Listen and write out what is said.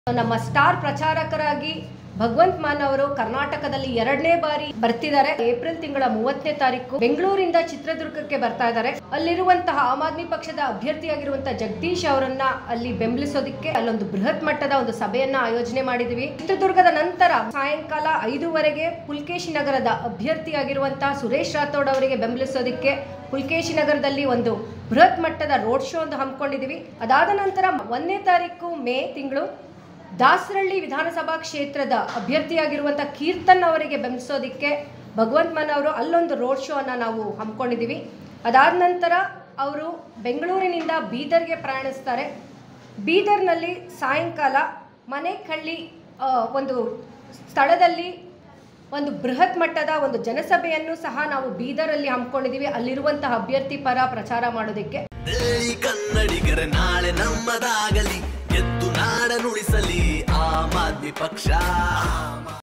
ನಮ್ಮ ಸ್ಟಾರ್ ಪ್ರಚಾರಕರಾಗಿ ಭಗವಂತ್ ಮಾನ್ ಅವರು ಕರ್ನಾಟಕದಲ್ಲಿ ಎರಡನೇ ಬಾರಿ ಬರ್ತಿದ್ದಾರೆ ಏಪ್ರಿಲ್ ತಿಂಗಳ ಮೂವತ್ತನೇ ತಾರೀಕು ಬೆಂಗಳೂರಿಂದ ಚಿತ್ರದುರ್ಗಕ್ಕೆ ಬರ್ತಾ ಇದ್ದಾರೆ ಅಲ್ಲಿರುವಂತಹ ಆಮ್ ಆದ್ಮಿ ಪಕ್ಷದ ಅಭ್ಯರ್ಥಿಯಾಗಿರುವಂತಹ ಜಗದೀಶ್ ಅವರನ್ನ ಅಲ್ಲಿ ಬೆಂಬಲಿಸೋದಕ್ಕೆ ಅಲ್ಲೊಂದು ಬೃಹತ್ ಮಟ್ಟದ ಒಂದು ಸಭೆಯನ್ನ ಆಯೋಜನೆ ಮಾಡಿದ್ವಿ ಚಿತ್ರದುರ್ಗದ ನಂತರ ಸಾಯಂಕಾಲ ಐದೂವರೆಗೆ ಪುಲ್ಕೇಶಿ ನಗರದ ಅಭ್ಯರ್ಥಿಯಾಗಿರುವಂತಹ ಸುರೇಶ್ ರಾಥೋಡ್ ಅವರಿಗೆ ಬೆಂಬಲಿಸೋದಕ್ಕೆ ಪುಲ್ಕೇಶಿ ನಗರದಲ್ಲಿ ಒಂದು ಬೃಹತ್ ಮಟ್ಟದ ರೋಡ್ ಶೋ ಒಂದು ಹಮ್ಮಿಕೊಂಡಿದ್ದೀವಿ ಅದಾದ ನಂತರ ಒಂದನೇ ತಾರೀಕು ಮೇ ತಿಂಗಳು ದಾಸರಳ್ಳಿ ವಿಧಾನಸಭಾ ಕ್ಷೇತ್ರದ ಅಭ್ಯರ್ಥಿಯಾಗಿರುವಂಥ ಕೀರ್ತನ್ ಅವರಿಗೆ ಬೆಂಬಲಿಸೋದಕ್ಕೆ ಭಗವಂತ್ ಮನ್ ಅವರು ಅಲ್ಲೊಂದು ರೋಡ್ ಶೋ ಅನ್ನ ನಾವು ಹಮ್ಮಿಕೊಂಡಿದ್ದೀವಿ ಅದಾದ ನಂತರ ಅವರು ಬೆಂಗಳೂರಿನಿಂದ ಬೀದರ್ಗೆ ಪ್ರಯಾಣಿಸ್ತಾರೆ ಬೀದರ್ನಲ್ಲಿ ಸಾಯಂಕಾಲ ಮನೆಕಳ್ಳಿ ಆ, ಒಂದು ಸ್ಥಳದಲ್ಲಿ ಒಂದು ಬೃಹತ್ ಮಟ್ಟದ ಒಂದು ಜನಸಭೆಯನ್ನು ಸಹ ನಾವು ಬೀದರಲ್ಲಿ ಹಮ್ಮಿಕೊಂಡಿದ್ದೀವಿ ಅಲ್ಲಿರುವಂತಹ ಅಭ್ಯರ್ಥಿ ಪರ ಪ್ರಚಾರ ಮಾಡೋದಕ್ಕೆ ಈ ಕನ್ನಡಿಗರ ನಾಳೆ ನಮ್ಮದಾಗಲಿ ಎದ್ದು ನಾಡ ನುಡಿಸಲಿ ಆಮ್ ಆದ್ಮಿ ಪಕ್ಷ